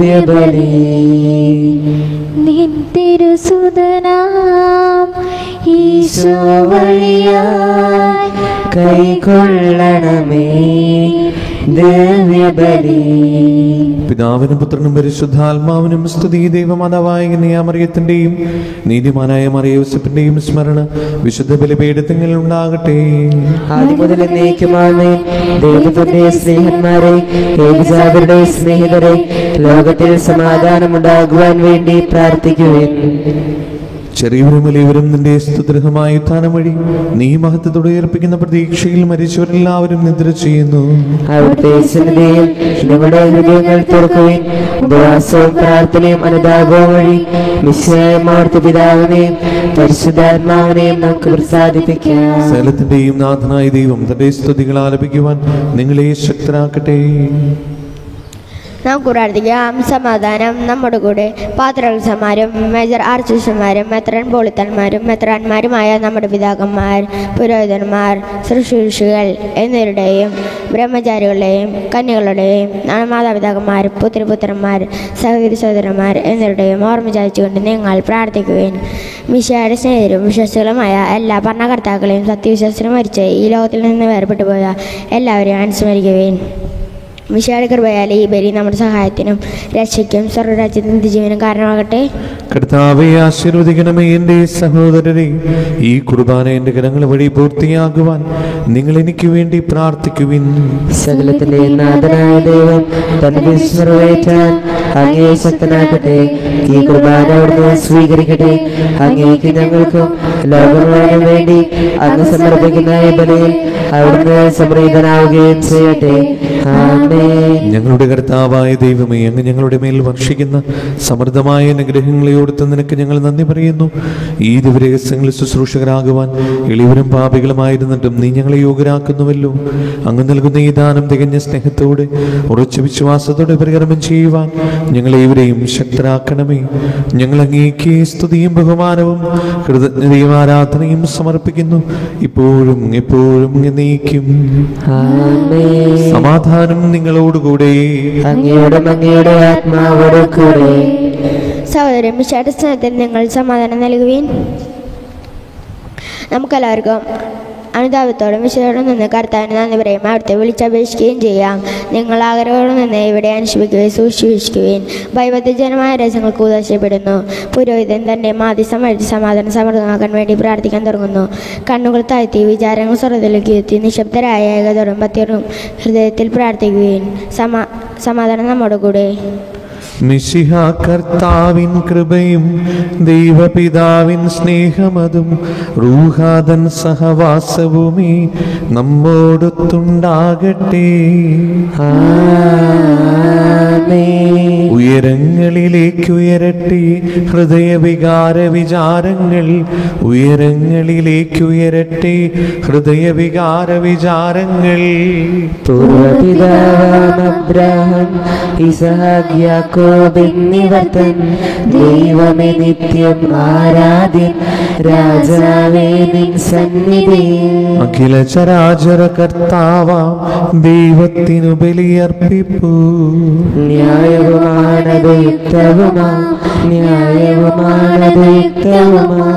Speaker 2: ദിവ്യബലി
Speaker 3: നിൻ തിരുസുതനാം
Speaker 2: ഈശോ വഴിയായി കൈക്കൊള്ളണമേ ദിവ്യബലി
Speaker 1: പിതാവിനും പുത്രനും പരിശുദ്ധാത്മാവിനും സ്തുതി ദൈവമാതാവായ മറിയത്തിന്റെയും നീതിമാനായ മറിയോസപ്പിന്റെയും സ്മരണ വിശുദ്ധ ബലിപീഠത്തിൽ ഉണ്ടാകട്ടെ
Speaker 2: ആദ്യം മുതൽ എന്നേക്കുമാണ് ദൈവത്തിന്റെ സ്നേഹന്മാരെ ഏകജാതരുടെ സ്നേഹിതരെ ലോകത്തിൽ സമാധാനമുണ്ടാകുവാൻ വേണ്ടി പ്രാർത്ഥിക്കുവേൻ
Speaker 1: ചെറിയവരും വലിയവരും നിന്റെ സ്തുതൃഹമായ ഉത്ഥാനം വഴി നീ മഹത്വത്തോടെ ഏർപ്പിക്കുന്ന പ്രതീക്ഷയിൽ മരിച്ചവരെല്ലാവരും നിദ്ര ചെയ്യുന്നു
Speaker 2: അവിടുത്തെ സന്നിധിയിൽ നിങ്ങളുടെ ഹൃദയങ്ങൾ തുറക്കുകയും ഉപവാസവും പ്രാർത്ഥനയും അനുതാപവും വഴി നിശ്ചയമാർത്ത പിതാവിനെയും പരിശുദ്ധാത്മാവിനെയും നമുക്ക് പ്രസാദിപ്പിക്കാം
Speaker 1: സകലത്തിന്റെയും നാഥനായ ദൈവം തന്റെ സ്തുതികൾ ആലപിക്കുവാൻ നിങ്ങളെ ശക്തരാക്കട്ടെ
Speaker 3: നമുക്ക് പ്രാർത്ഥിക്കാം സമാധാനം നമ്മുടെ കൂടെ പാത്രകൾസന്മാരും മേജർ ആർച്ചിസ്റ്റർമാരും മെത്രൻ പോളിത്തന്മാരും മെത്രാന്മാരുമായ നമ്മുടെ പിതാക്കന്മാർ പുരോഹിതന്മാർ ശുശ്രൂഷികൾ എന്നിവരുടെയും ബ്രഹ്മചാരികളുടെയും കന്യകളുടെയും നമ്മുടെ മാതാപിതാക്കന്മാർ പുത്രപുത്രന്മാർ സഹോദരി സഹോദരന്മാർ എന്നിവരുടെയും ഓർമ്മ ചായച്ചുകൊണ്ട് നിങ്ങൾ പ്രാർത്ഥിക്കുകയും മിഷയുടെ സ്നേഹിതരും വിശ്വാസികളുമായ എല്ലാ ഭരണകർത്താക്കളെയും സത്യവിശ്വാസത്തിനും മരിച്ച് ഈ ലോകത്തിൽ നിന്ന് വേർപെട്ടു പോയ എല്ലാവരെയും അനുസ്മരിക്കുകയും മിഷയുടെ കൃപയാൽ ഈ ബലി നമ്മുടെ സഹായത്തിനും രക്ഷയ്ക്കും സ്വർഗരാജ്യത്തിനും ജീവനും കാരണമാകട്ടെ
Speaker 1: കർത്താവെ ആശീർവദിക്കണമേ എൻ്റെ സഹോദരരെ ഈ കുർബാന എൻ്റെ കരങ്ങൾ വഴി പൂർത്തിയാകുവാൻ നിങ്ങൾ എനിക്ക് വേണ്ടി പ്രാർത്ഥിക്കുവിൻ
Speaker 2: സകലത്തിന്റെ നാഥനായ ദൈവം തന്റെ നിറവേറ്റാൻ അങ്ങേ ശക്തനാക്കട്ടെ ഈ കുർബാന അവിടുന്ന് സ്വീകരിക്കട്ടെ അങ്ങേക്ക് ഞങ്ങൾക്കും ലോകമുഴുവനും വേണ്ടി അങ്ങ് സമർപ്പിക്കുന്ന ഈ ബലിയിൽ അവിടുന്ന് സംപ്രീതനാവുകയും ചെയ്യട്ടെ ആമേൻ
Speaker 1: ഞങ്ങളുടെ കർത്താവായ ദൈവമേ അങ്ങ് ഞങ്ങളുടെ മേൽ വർഷിക്കുന്ന സമൃദ്ധമായ അനുഗ്രഹങ്ങളെ ഓർത്ത് നിനക്ക് ഞങ്ങൾ നന്ദി പറയുന്നു ഈ ദിവരഹസ്യങ്ങളിൽ ശുശ്രൂഷകരാകുവാൻ എളിവരും പാപികളുമായിരുന്നിട്ടും നീ ഞങ്ങളെ യോഗ്യരാക്കുന്നുവല്ലോ അങ്ങ് നൽകുന്ന ഈ ദാനം തികഞ്ഞ സ്നേഹത്തോടെ ഉറച്ച വിശ്വാസത്തോടെ പരികർമ്മം ചെയ്യുവാൻ ഞങ്ങളെ ഇവരെയും ശക്തരാക്കണമേ ഞങ്ങൾ അങ്ങേക്ക് സ്തുതിയും ബഹുമാനവും കൃതജ്ഞതയും ആരാധനയും സമർപ്പിക്കുന്നു ഇപ്പോഴും എപ്പോഴും എന്നേക്കും
Speaker 2: ആമേൻ
Speaker 1: സമാധാനം നിങ്ങളോടുകൂടെ
Speaker 2: അങ്ങയുടെ അങ്ങയുടെ ആത്മാവോട് കൂടെ
Speaker 3: സഹോദരൻ മിഷയുടെ സ്നേഹത്തിൽ നിങ്ങൾ സമാധാനം നൽകുവീൻ നമുക്കെല്ലാവർക്കും അനുതാപത്തോടും വിശയോടും നിന്ന് കർത്താവിന് നന്ദി പറയും അവിടുത്തെ വിളിച്ചപേക്ഷിക്കുകയും ചെയ്യാം നിങ്ങൾ ആഗ്രഹത്തോടെ നിന്ന് ഇവിടെ അനുഷ്ഠിക്കുകയും സൂക്ഷിക്കുകയും വൈവിധ്യജനമായ രസങ്ങൾക്ക് ഉദാശപ്പെടുന്നു പുരോഹിതൻ തന്റെ മാധ്യസം വഴി സമാധാനം സമൃദ്ധമാക്കാൻ വേണ്ടി പ്രാർത്ഥിക്കാൻ തുടങ്ങുന്നു കണ്ണുകൾ താഴ്ത്തി വിചാരങ്ങൾ സ്വർഗത്തിലേക്ക് എത്തി നിശബ്ദരായ ഏകതോടും പത്യറും ഹൃദയത്തിൽ പ്രാർത്ഥിക്കുകയും സമാ സമാധാനം നമ്മുടെ കൂടെ
Speaker 1: മിശിഹ കർത്താവിൻ കൃപയും ദൈവപിതാവിൻ സ്നേഹമതും റൂഹാദൻ സഹവാസവുമേ നമ്മോടൊത്തുണ്ടാകട്ടെ
Speaker 2: ആമേൻ
Speaker 1: ഉയരങ്ങളിലേക്ക് ഉയരട്ടെ ഹൃദയവികാര വിചാരങ്ങൾ ഉയരങ്ങളിലേക്ക് ഉയരട്ടെ ഹൃദയവികാര വിചാരങ്ങൾ
Speaker 2: പൂർവപിതാവാം അബ്രാഹം ഇസഹാക്ക് യാക്കോബ് എന്നിവർ തൻ ദൈവമേ നിത്യം ആരാധ്യൻ രാജാവേ നിൻ സന്നിധിയിൽ
Speaker 1: അഖില ചരാചര കർത്താവാം ദൈവത്തിനു ബലിയർപ്പിപ്പൂ
Speaker 2: ന്യായവുമാണത് യുക്തവുമാ ന്യായവുമാണത് യുക്തവുമാ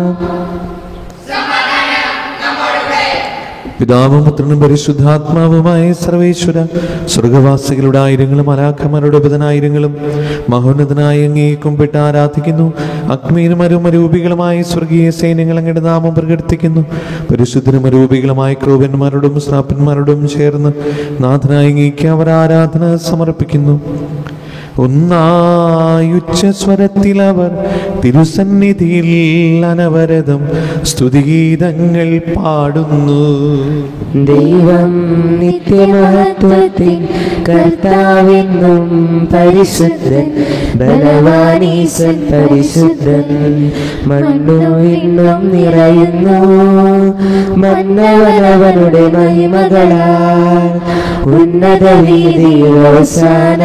Speaker 1: പിതാവും പുത്രനും പരിശുദ്ധാത്മാവുമായ സർവേശ്വര സ്വർഗവാസികളുടെ ആയിരങ്ങളും അലാഖമാരുടെ പതിനായിരങ്ങളും മഹോന്നതനായ അങ്ങേ കുമ്പിട്ട് ആരാധിക്കുന്നു അഗ്മീനും അരുമരൂപികളുമായ സ്വർഗീയ സൈന്യങ്ങൾ അങ്ങയുടെ നാമം പ്രകീർത്തിക്കുന്നു പരിശുദ്ധനും അരൂപികളുമായ ക്രൂപന്മാരോടും ശ്രാപ്പന്മാരോടും ചേർന്ന് നാഥനായ അങ്ങേക്ക് അവർ ആരാധന സമർപ്പിക്കുന്നു ഒന്നായുച്ച സ്വരത്തിൽ അവർ തിരുസന്നിധിയിൽ അനവരതം സ്തുതിഗീതങ്ങൾ പാടുന്നു
Speaker 2: ദൈവം നിത്യമഹത്വത്തിൽ കർത്താവെന്നും പരിശുദ്ധൻ ബലവാനീശൻ പരിശുദ്ധൻ മണ്ണു ഇന്നും നിറയുന്നു മന്നവനവനുടെ മഹിമകളാൽ ഉന്നത വീതിയിൽ അവസാന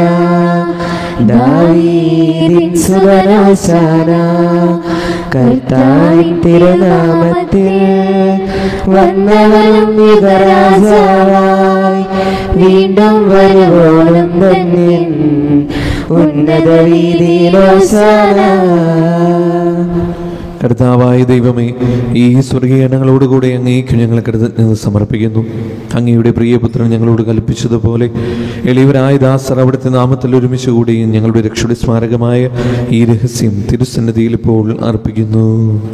Speaker 2: ദാവീദിൻ സുവനോശാന കർത്താവിൻ തിരുനാമത്തിൽ വന്നവനും യുഗരാജാവായി വീണ്ടും വരുവോളും തന്നെ ഉന്നത വീതിയിലോശാന
Speaker 1: കർത്താവായ ദൈവമേ ഈ സ്വർഗീയണങ്ങളോടുകൂടെ അങ്ങേക്ക് ഞങ്ങൾ കൃതജ്ഞത സമർപ്പിക്കുന്നു അങ്ങയുടെ പ്രിയപുത്രൻ ഞങ്ങളോട് കൽപ്പിച്ചതുപോലെ എളിയവരായ ദാസർ അവിടുത്തെ നാമത്തിൽ ഒരുമിച്ച് കൂടിയും ഞങ്ങളുടെ രക്ഷയുടെ സ്മാരകമായ ഈ രഹസ്യം തിരുസന്നിധിയിൽ ഇപ്പോൾ അർപ്പിക്കുന്നു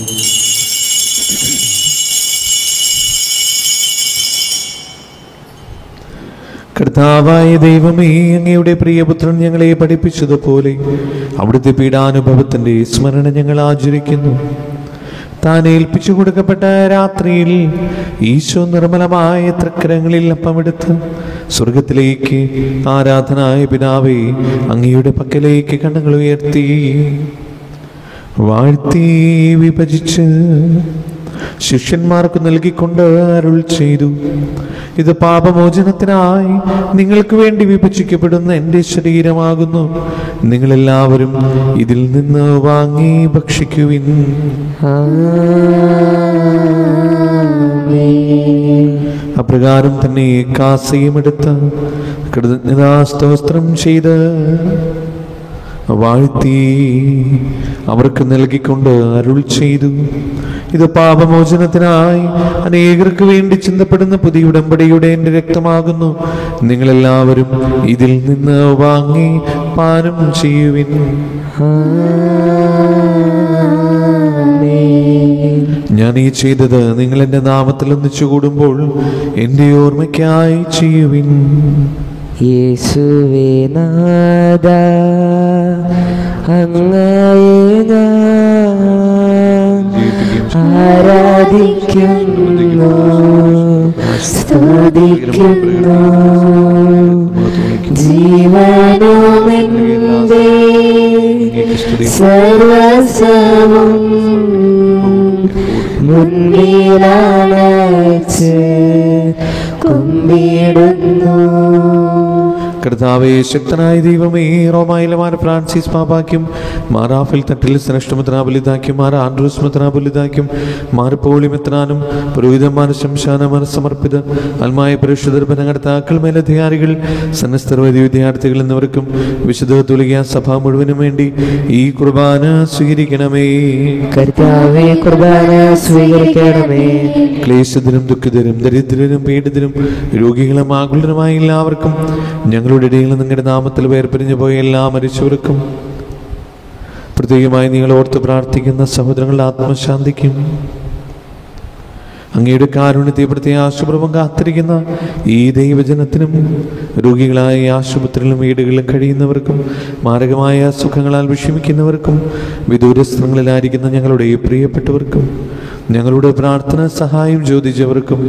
Speaker 1: കർത്താവായ ദൈവമേ അങ്ങയുടെ പ്രിയപുത്രൻ ഞങ്ങളെ പഠിപ്പിച്ചതുപോലെ അവിടുത്തെ പീഡാനുഭവത്തിന്റെ സ്മരണ ഞങ്ങൾ ആചരിക്കുന്നു താൻ ഏൽപ്പിച്ചു കൊടുക്കപ്പെട്ട രാത്രിയിൽ ഈശോ നിർമ്മലമായ തൃക്കരങ്ങളിൽ അപ്പമെടുത്ത് സ്വർഗത്തിലേക്ക് ആരാധനായ പിതാവേ അങ്ങയുടെ പക്കലേക്ക് കണ്ണുകൾ ഉയർത്തി വാഴ്ത്തി വിഭജിച്ച് ശിഷ്യന്മാർക്ക് നൽകിക്കൊണ്ട് അരുൾ ചെയ്തു ഇത് പാപമോചനത്തിനായി നിങ്ങൾക്ക് വേണ്ടി വിഭജിക്കപ്പെടുന്ന എൻ്റെ ശരീരമാകുന്നു നിങ്ങളെല്ലാവരും ഇതിൽ നിന്ന് വാങ്ങി ഭക്ഷിക്കുവിൻ അപ്രകാരം തന്നെ കാസയും എടുത്ത് കൃതജ്ഞതാസ്തോത്രം ചെയ്ത് വാഴ്ത്തി അവർക്ക് നൽകിക്കൊണ്ട് അരുൾ ചെയ്തു ഇത് പാപമോചനത്തിനായി അനേകർക്ക് വേണ്ടി ചിന്തപ്പെടുന്ന പുതിയ ഉടമ്പടിയുടെ എൻ്റെ രക്തമാകുന്നു നിങ്ങളെല്ലാവരും ഇതിൽ നിന്ന് വാങ്ങി പാനം ചെയ്യുവിൻ ഞാൻ ഈ ചെയ്തത് നിങ്ങൾ എൻ്റെ നാമത്തിൽ ഒന്നിച്ചു കൂടുമ്പോൾ എൻ്റെ ഓർമ്മയ്ക്കായി ചെയ്യുവിൻ
Speaker 2: യേശുവേ നാദ അങ്ങയെ ഞാൻ ആരാധിക്കുന്നു സ്തുതിക്കുന്നു ജീവനുമെന്റെ സർവസവും മുന്നിലാണച്ച് കുമ്പിടുന്നു
Speaker 1: കർത്താവേ ശക്തനായ ദൈവമേ റോമായിലമാർ ഫ്രാൻസിസ് പാപ്പാക്കും മാറാഫിൽ തട്ടിൽ ശ്രേഷ്ഠമിത്രാബലിതാക്കും മാർ ആൻഡ്രൂസ് മിത്രാബലിതാക്കും മാർ പോളിമിത്രാനും പുരോഹിതന്മാർ ശംശാനമാർ സമർപ്പിത അൽമായ പരിശുദ്ധർ ഭരണകർത്താക്കൾ മേലധികാരികൾ സന്നസ്ഥർ വൈദ്യ വിദ്യാർത്ഥികൾ എന്നിവർക്കും വിശുദ്ധ തുലിക സഭ മുഴുവനും വേണ്ടി ഈ കുർബാന സ്വീകരിക്കണമേ
Speaker 2: കർത്താവെ കുർബാന സ്വീകരിക്കണമേ
Speaker 1: ക്ലേശത്തിനും ദുഃഖിതരും ദരിദ്രരും പീഡിതരും രോഗികളും ആകുലരുമായ എല്ലാവർക്കും ഞങ്ങളുടെ ഇടയിൽ നിങ്ങളുടെ നാമത്തിൽ വേർപിരിഞ്ഞു പോയ എല്ലാ മരിച്ചവർക്കും പ്രത്യേകമായി നിങ്ങൾ ഓർത്ത് പ്രാർത്ഥിക്കുന്ന സഹോദരങ്ങളുടെ ആത്മശാന്തിക്കും അങ്ങയുടെ കാരുണ്യത്തെ പ്രത്യേക ആശുപത്രം കാത്തിരിക്കുന്ന ഈ ദൈവജനത്തിനും രോഗികളായ ഈ ആശുപത്രിയിലും വീടുകളിലും കഴിയുന്നവർക്കും മാരകമായ സുഖങ്ങളാൽ വിഷമിക്കുന്നവർക്കും വിദൂരസ്ഥലങ്ങളിലായിരിക്കുന്ന ഞങ്ങളുടെ ഈ പ്രിയപ്പെട്ടവർക്കും ഞങ്ങളുടെ പ്രാർത്ഥന സഹായം ചോദിച്ചവർക്കും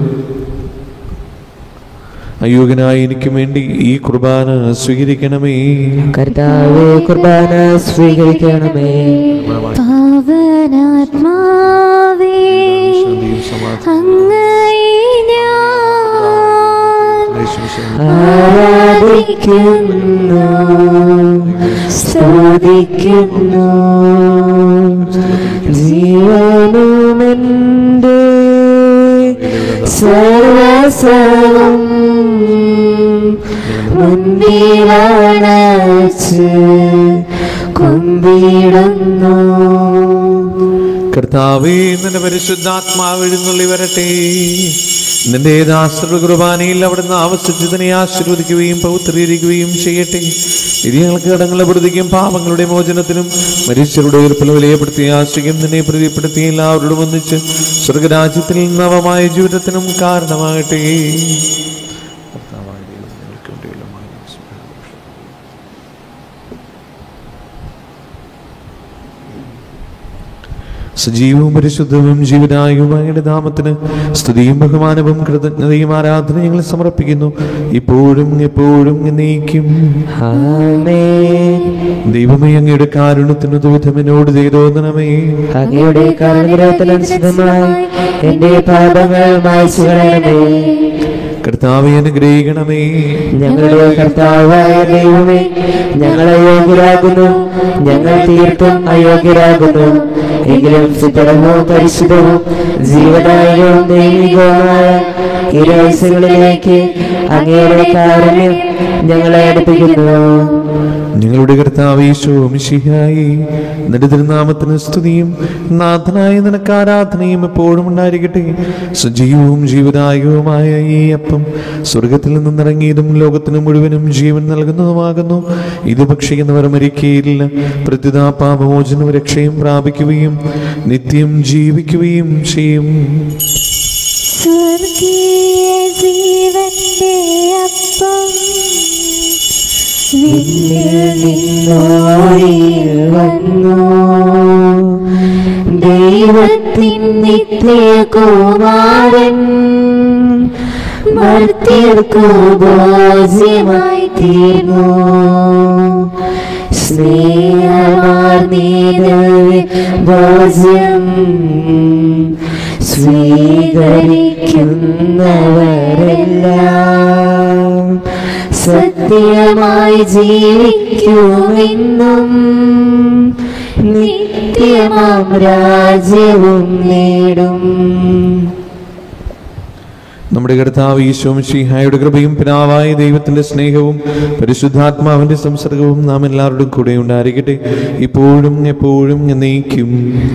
Speaker 1: അയോഗ്യനായ എനിക്ക് വേണ്ടി ഈ കുർബാന സ്വീകരിക്കണമേ
Speaker 2: കർത്താവെ കുർബാന സ്വീകരിക്കണമേ
Speaker 6: പാവനാത്മാവേ അങ്ങയെ ഞാൻ
Speaker 2: ആരാധിക്കുന്നു സ്തുതിക്കുന്നു ജീവനുമെന്റെ സർവസവും മുന്നിലാണച്ച് കുമ്പിടുന്നു
Speaker 1: കർത്താവേ നിന്റെ പരിശുദ്ധാത്മാവ് എഴുന്നള്ളി വരട്ടെ നിന്റെ ദാസരുടെ കുർബാനയിൽ അവിടുന്ന് ആവശ്യത്തിനെ ആശീർവദിക്കുകയും പൗത്രീകരിക്കുകയും ചെയ്യട്ടെ ഇത് ഞങ്ങൾക്ക് കടങ്ങളെ പ്രതിക്കും പാപങ്ങളുടെ മോചനത്തിനും മരിച്ചവരുടെ ഉയർപ്പിൽ വിലയപ്പെടുത്തി ആശ്രയം നിന്നെ പ്രീതിപ്പെടുത്തി എല്ലാവരോടും ഒന്നിച്ച് സ്വർഗരാജ്യത്തിൽ നവമായ ജീവിതത്തിനും കാരണമാകട്ടെ സജീവവും പരിശുദ്ധവും ജീവനായുമായ നാമത്തിന് സ്തുതിയും ബഹുമാനവും കൃതജ്ഞതയും ആരാധന ഞങ്ങൾ സമർപ്പിക്കുന്നു ഇപ്പോഴും എപ്പോഴും എന്നേക്കും
Speaker 2: ആമേൻ
Speaker 1: ദൈവമേ അങ്ങയുടെ കാരുണ്യത്തിന് ദൂതം എന്നോട് ചെയ്തോന്നണമേ
Speaker 2: അങ്ങയുടെ കാരണത്തിനനുസൃതമായി എന്റെ പാപങ്ങൾ മായ്ച്ചു കളയണമേ
Speaker 1: കർത്താവെ അനുഗ്രഹിക്കണമേ
Speaker 2: ഞങ്ങളുടെ കർത്താവായ ദൈവമേ ഞങ്ങൾ അയോഗ്യരാകുന്നു ഞങ്ങൾ തീർത്തും അയോഗ്യരാകുന്നു എങ്കിലും സുതരവും പരിശുദ്ധവും ജീവദായകവും ദൈവികവുമായ ഈ രഹസ്യങ്ങളിലേക്ക് അങ്ങയുടെ കാരുണ്യം ഞങ്ങളെ അടുപ്പിക്കുന്നു
Speaker 1: ഞങ്ങളുടെ കർത്താവ് യേശു മിശിഹായി നിന്റെ തിരുനാമത്തിന് സ്തുതിയും നാഥനായ നിനക്ക് ആരാധനയും എപ്പോഴും ഉണ്ടായിരിക്കട്ടെ സജീവവും ജീവദായകവുമായ ഈ അപ്പം സ്വർഗത്തിൽ നിന്നിറങ്ങിയതും ലോകത്തിന് മുഴുവനും ജീവൻ നൽകുന്നതുമാകുന്നു ഇത് ഭക്ഷിക്കുന്നവർ മരിക്കുകയില്ല പ്രത്യുതാ പാപമോചനവും രക്ഷയും പ്രാപിക്കുകയും നിത്യം ജീവിക്കുകയും ചെയ്യും
Speaker 6: സ്വർഗീയ ജീവന്റെ അപ്പം വിണ്ണിൽ നിന്നോരിൽ വന്നു ദൈവത്തിൻ നിത്യകുമാരൻ മർത്യർക്കു ബോധ്യമായി തീർന്നു സ്നേഹമാർന്നീതവേ ബോധ്യം സ്വീകരിക്കുന്നവരെല്ലാം സത്യമായി ജീവിക്കുമെന്നും നിത്യമാം രാജ്യവും നേടും
Speaker 1: നമ്മുടെ കർത്താവ് ഈശോം ഷീഹായുടെ കൃപയും പിതാവായ ദൈവത്തിന്റെ സ്നേഹവും പരിശുദ്ധാത്മാവിന്റെ സംസർഗവും നാം എല്ലാവരുടെയും കൂടെ ഉണ്ടായിരിക്കട്ടെ ഇപ്പോഴും എപ്പോഴും എന്നേക്കും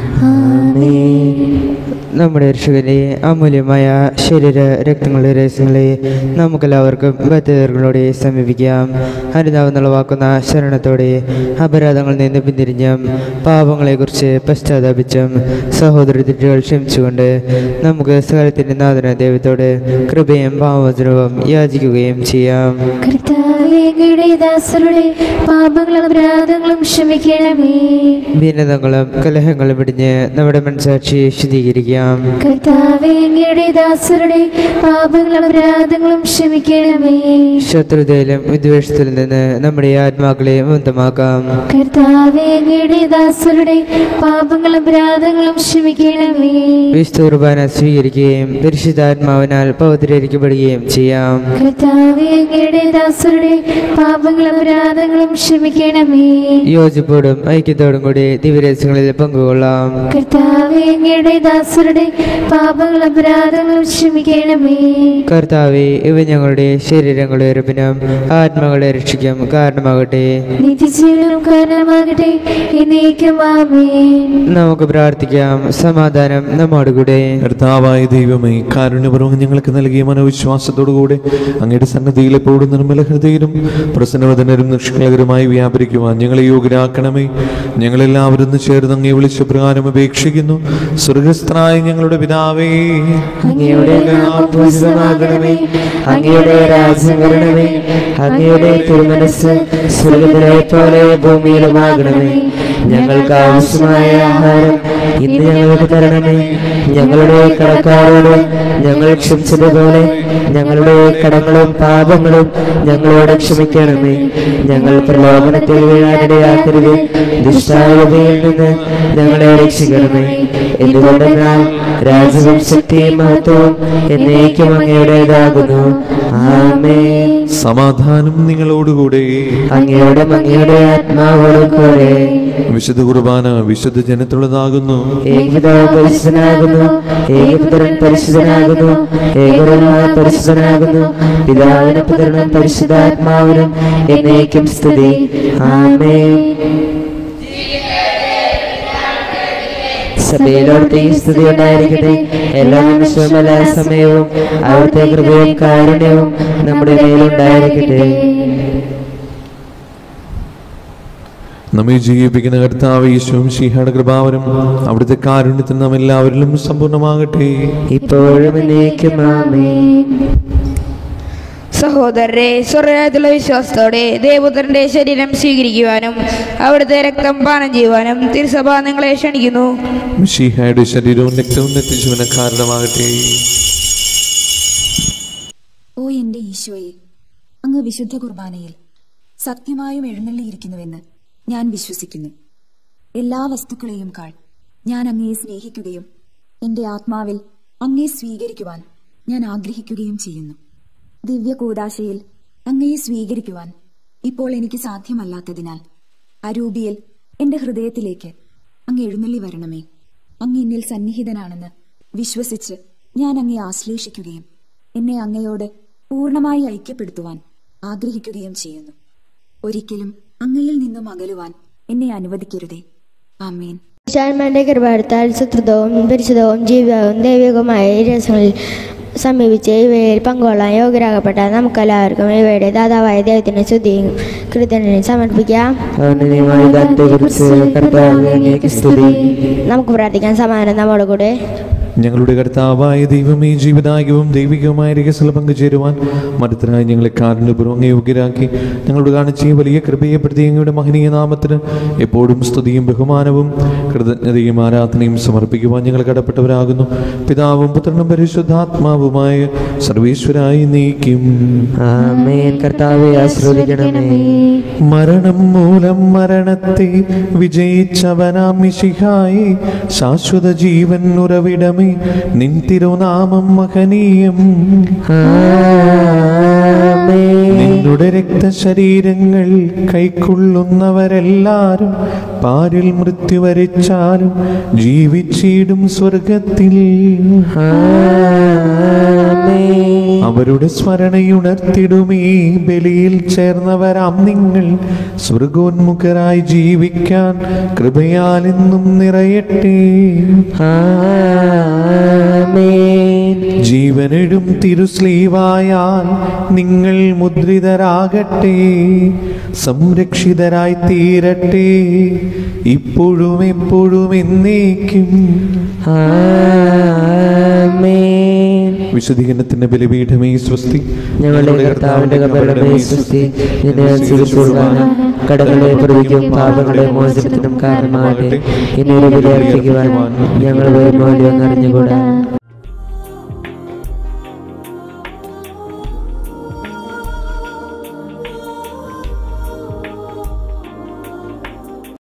Speaker 2: നമ്മുടെ രക്ഷകനെ അമൂല്യമായ ശരീര രക്തങ്ങളുടെ രഹസ്യങ്ങളെ നമുക്കെല്ലാവർക്കും ബദ്ധതകളോടെ സമീപിക്കാം അനുതാപെന്നുളവാക്കുന്ന ശരണത്തോടെ അപരാധങ്ങളിൽ നിന്ന് പിന്തിരിഞ്ഞും പാപങ്ങളെക്കുറിച്ച് പശ്ചാത്താപിച്ചും സഹോദര തെറ്റുകൾ ക്ഷമിച്ചുകൊണ്ട് നമുക്ക് സകലത്തിൻ്റെ നാഥന ദൈവത്തോട് കൃപയും പാവചനവും യാചിക്കുകയും ചെയ്യാം
Speaker 6: കർത്താവേ അങ്ങയുടെ ദാസരുടെ പാപങ്ങളും അപരാധങ്ങളും ക്ഷമിക്കണമേ
Speaker 2: ഭിന്നതകളും കലഹങ്ങളും പിടിഞ്ഞ് നമ്മുടെ മനസാക്ഷിയെ ശുദ്ധീകരിക്കാം
Speaker 6: കർത്താവേ അങ്ങയുടെ ദാസരുടെ പാപങ്ങളും അപരാധങ്ങളും ക്ഷമിക്കണമേ
Speaker 2: ശത്രുതയിലും വിദ്വേഷത്തിൽ നിന്ന് നമ്മുടെ ആത്മാക്കളെ മുക്തമാക്കാം
Speaker 6: കർത്താവേ അങ്ങയുടെ ദാസരുടെ പാപങ്ങളും അപരാധങ്ങളും ക്ഷമിക്കണമേ
Speaker 2: വിശുദ്ധ കുർബാന സ്വീകരിക്കുകയും പരിശുദ്ധാത്മാവിനാൽ പൗത്രീകരിക്കപ്പെടുകയും ചെയ്യാം
Speaker 6: കർത്താവേ അങ്ങയുടെ ദാസരുടെ പാപങ്ങളും അപരാധങ്ങളും ക്ഷമിക്കണമേ
Speaker 2: യോജിപ്പോടും ഐക്യത്തോടും കൂടി ദിവരഹസ്യങ്ങളിൽ പങ്കുകൊള്ളാം
Speaker 6: കർത്താവേ അങ്ങയുടെ ദാസരുടെ പാപങ്ങളും അപരാധങ്ങളും ക്ഷമിക്കണമേ
Speaker 2: കർത്താവെ ഇവ ഞങ്ങളുടെ ശരീരങ്ങളുടെ ഉറപ്പിനും ആത്മാക്കളെ രക്ഷിക്കും കാരണമാകട്ടെ
Speaker 6: നിത്യജീവനം കാരണമാകട്ടെ എന്നേക്കും ആമേൻ
Speaker 2: നമുക്ക് പ്രാർത്ഥിക്കാം സമാധാനം നമ്മോട് കൂടെ
Speaker 1: കർത്താവായ ദൈവമേ കാരുണ്യപൂർവ്വം ഞങ്ങൾക്ക് നൽകിയ മനോവിശ്വാസത്തോടുകൂടെ അങ്ങയുടെ സന്നദ്ധിയിൽ എപ്പോഴും നിർമ്മല ഹൃദയരും പ്രസന്നവദനരും നിഷ്കളകരുമായി വ്യാപരിക്കുവാൻ ഞങ്ങളെ യോഗ്യരാക്കണമേ ഞങ്ങളെല്ലാവരും ഒന്ന് ചേർന്ന് അങ്ങേ വിളിച്ച പ്രകാരം അപേക്ഷിക്കുന്നു സ്വർഗസ്ഥനായ ഞങ്ങളുടെ പിതാവേ
Speaker 2: അങ്ങയുടെ നാമം പൂജിതമാകണമേ അങ്ങയുടെ രാജ്യം വരണമേ അങ്ങയുടെ തിരുമനസ് സ്വർഗത്തിലെ പോലെ ഭൂമിയിലുമാകണമേ ഞങ്ങൾക്ക് ആവശ്യമായ ആഹാരം ഇന്ന് ഞങ്ങൾക്ക് തരണമേ ഞങ്ങളുടെ കടക്കാരോട് ഞങ്ങൾ ക്ഷമിച്ചതുപോലെ ഞങ്ങളുടെ കടങ്ങളും പാപങ്ങളും ഞങ്ങളോട് ക്ഷമിക്കണമേ ഞങ്ങൾ പ്രലോഭനത്തിൽ വീഴാനിടയാക്കരുത് ദുഷ്ടായുധയിൽ നിന്ന് ഞങ്ങളെ രക്ഷിക്കണമേ എന്തുകൊണ്ടെന്നാൽ രാജ്യവും ശക്തിയും മഹത്വവും എന്നേക്കും അങ്ങയുടേതാകുന്നു ആമേൻ
Speaker 1: സമാധാനം നിങ്ങളോടുകൂടെ
Speaker 2: അങ്ങയുടെ അങ്ങയുടെ ആത്മാവോടും കൂടെ
Speaker 1: വിശുദ്ധ കുർബാന വിശുദ്ധ ജനത്തുള്ളതാകുന്നു
Speaker 2: ഏകപിതാവ് പരിശുദ്ധനാകുന്നു ഏകപുത്രൻ പരിശുദ്ധനാകുന്നു ഏകരമ പരിശുദ്ധനാകുന്നു പിതാവിനും പുത്രനും പരിശുദ്ധാത്മാവിനും എന്നേക്കും സ്തുതി ആമേൻ സഭയിലോടത്തെ ഈ സ്തുതി ഉണ്ടായിരിക്കട്ടെ എല്ലാ നിമിഷവും എല്ലാ സമയവും അവിടുത്തെ കൃപയും കാരുണ്യവും നമ്മുടെ മേലുണ്ടായിരിക്കട്ടെ
Speaker 1: നമ്മെ ജീവിപ്പിക്കുന്ന കർത്താവ് ഈശോയും ശീഹയുടെ കൃപാവരും അവിടുത്തെ കാരുണ്യത്തിന് നാം എല്ലാവരിലും സമ്പൂർണ്ണമാകട്ടെ
Speaker 2: ഇപ്പോഴും എന്നേക്കും ആമേൻ
Speaker 5: സഹോദരരെ സ്വർഗത്തിലുള്ള വിശ്വാസത്തോടെ ദേവപുത്രന്റെ ശരീരം സ്വീകരിക്കുവാനും അവിടുത്തെ രക്തം പാനം ചെയ്യുവാനും തിരുസഭ നിങ്ങളെ ക്ഷണിക്കുന്നു
Speaker 1: ശീഹയുടെ ശരീരവും രക്തവും നെറ്റിജീവന കാരണമാകട്ടെ
Speaker 7: ഓ എന്റെ ഈശോയെ അങ്ങ് വിശുദ്ധ കുർബാനയിൽ സത്യമായും എഴുന്നള്ളിയിരിക്കുന്നുവെന്ന് ഞാൻ വിശ്വസിക്കുന്നു എല്ലാ വസ്തുക്കളെയും കാൾ ഞാൻ അങ്ങയെ സ്നേഹിക്കുകയും എന്റെ ആത്മാവിൽ അങ്ങയെ സ്വീകരിക്കുവാൻ ഞാൻ ആഗ്രഹിക്കുകയും ചെയ്യുന്നു ദിവ്യ കൂദാശയിൽ അങ്ങയെ സ്വീകരിക്കുവാൻ ഇപ്പോൾ എനിക്ക് സാധ്യമല്ലാത്തതിനാൽ അരൂപിയിൽ എന്റെ ഹൃദയത്തിലേക്ക് അങ്ങ് എഴുന്നള്ളി വരണമേ അങ്ങ് എന്നിൽ സന്നിഹിതനാണെന്ന് വിശ്വസിച്ച് ഞാൻ അങ്ങയെ ആശ്ലേഷിക്കുകയും എന്നെ അങ്ങയോട് പൂർണ്ണമായി ഐക്യപ്പെടുത്തുവാൻ ആഗ്രഹിക്കുകയും ചെയ്യുന്നു ഒരിക്കലും അങ്ങയിൽ നിന്നും അകലുവാൻ എന്നെ അനുവദിക്കരുതേ ആമേൻ
Speaker 3: വിശാലമാന്റെ കൃപാടുത്താൽ സുത്രതവും പരിശുദ്ധവും ജീവിതവും ദൈവികവുമായ ഈ രസങ്ങളിൽ സമീപിച്ച് ഇവയിൽ പങ്കുകൊള്ളാൻ യോഗ്യരാകപ്പെട്ട നമുക്കെല്ലാവർക്കും ഇവയുടെ ദാതാവായ ദൈവത്തിന് സ്തുതിയും കൃതജ്ഞനും സമർപ്പിക്കാം
Speaker 2: അനന്യമായ ദാനത്തെക്കുറിച്ച് കർത്താവേ അങ്ങേക്ക് സ്തുതി
Speaker 3: നമുക്ക് പ്രാർത്ഥിക്കാൻ സമാധാനം നമ്മുടെ കൂടെ
Speaker 1: ഞങ്ങളുടെ കർത്താവായ ദൈവമേ ജീവിതായകവും ദൈവികവുമായ രഹസ്യങ്ങൾ പങ്കുചേരുവാൻ മരുത്തനായി ഞങ്ങളെ കാരുണ്യപൂർവ്വം യോഗ്യരാക്കി ഞങ്ങളോട് കാണിച്ച ഈ വലിയ കൃപയെ പ്രതി അങ്ങയുടെ മഹനീയ നാമത്തിന് എപ്പോഴും സ്തുതിയും ബഹുമാനവും കൃതജ്ഞതയും ആരാധനയും സമർപ്പിക്കുവാൻ ഞങ്ങൾ കടപ്പെട്ടവരാകുന്നു പിതാവും പുത്രനും പരിശുദ്ധാത്മാവുമായ സർവീശ്വരായി നീക്കും
Speaker 2: ആമേൻ കർത്താവെ ആശ്രവദിക്കണമേ
Speaker 1: മരണം മൂലം മരണത്തെ വിജയിച്ചവനാം മിശിഹായി ശാശ്വത ജീവൻ ഉറവിടമേ നിൻ തിരുനാമം മഹനീയം നിന്നുടെ രക്തശരീരങ്ങൾ കൈക്കൊള്ളുന്നവരെല്ലാരും പാരിൽ മൃത്യു വരിച്ചാലും ജീവിച്ചിടും സ്വർഗത്തിൽ അവരുടെ സ്മരണയുണർത്തിടുമീ ബലിയിൽ ചേർന്നവരാം നിങ്ങൾ സ്വർഗോന്മുഖരായി ജീവിക്കാൻ കൃപയാൽ എന്നും നിറയട്ടെ ജീവനെഴും തിരുസ്ലീവായാൽ നിങ്ങൾ മുദ്രിതരാകട്ടെ സംരക്ഷിതരായി തീരട്ടെ ഇപ്പോഴും എപ്പോഴും എന്നേക്കും വിശുദ്ധീകരണത്തിന്റെ ബലിപീഠമേ സ്വസ്തി
Speaker 2: ഞങ്ങളുടെ കർത്താവിന്റെ കബരണമേ സ്തുതി നിന്നെ അനുസരിച്ചുകൊള്ളുവാനും കടങ്ങളെ പ്രതിക്കും പാപങ്ങളെ മോചനത്തിനും കാരണമാകട്ടെ ഇനി ഒരു ബലി അർപ്പിക്കുവാൻ ഞങ്ങൾ വരുമ്പോൾ എന്നറിഞ്ഞുകൂടാ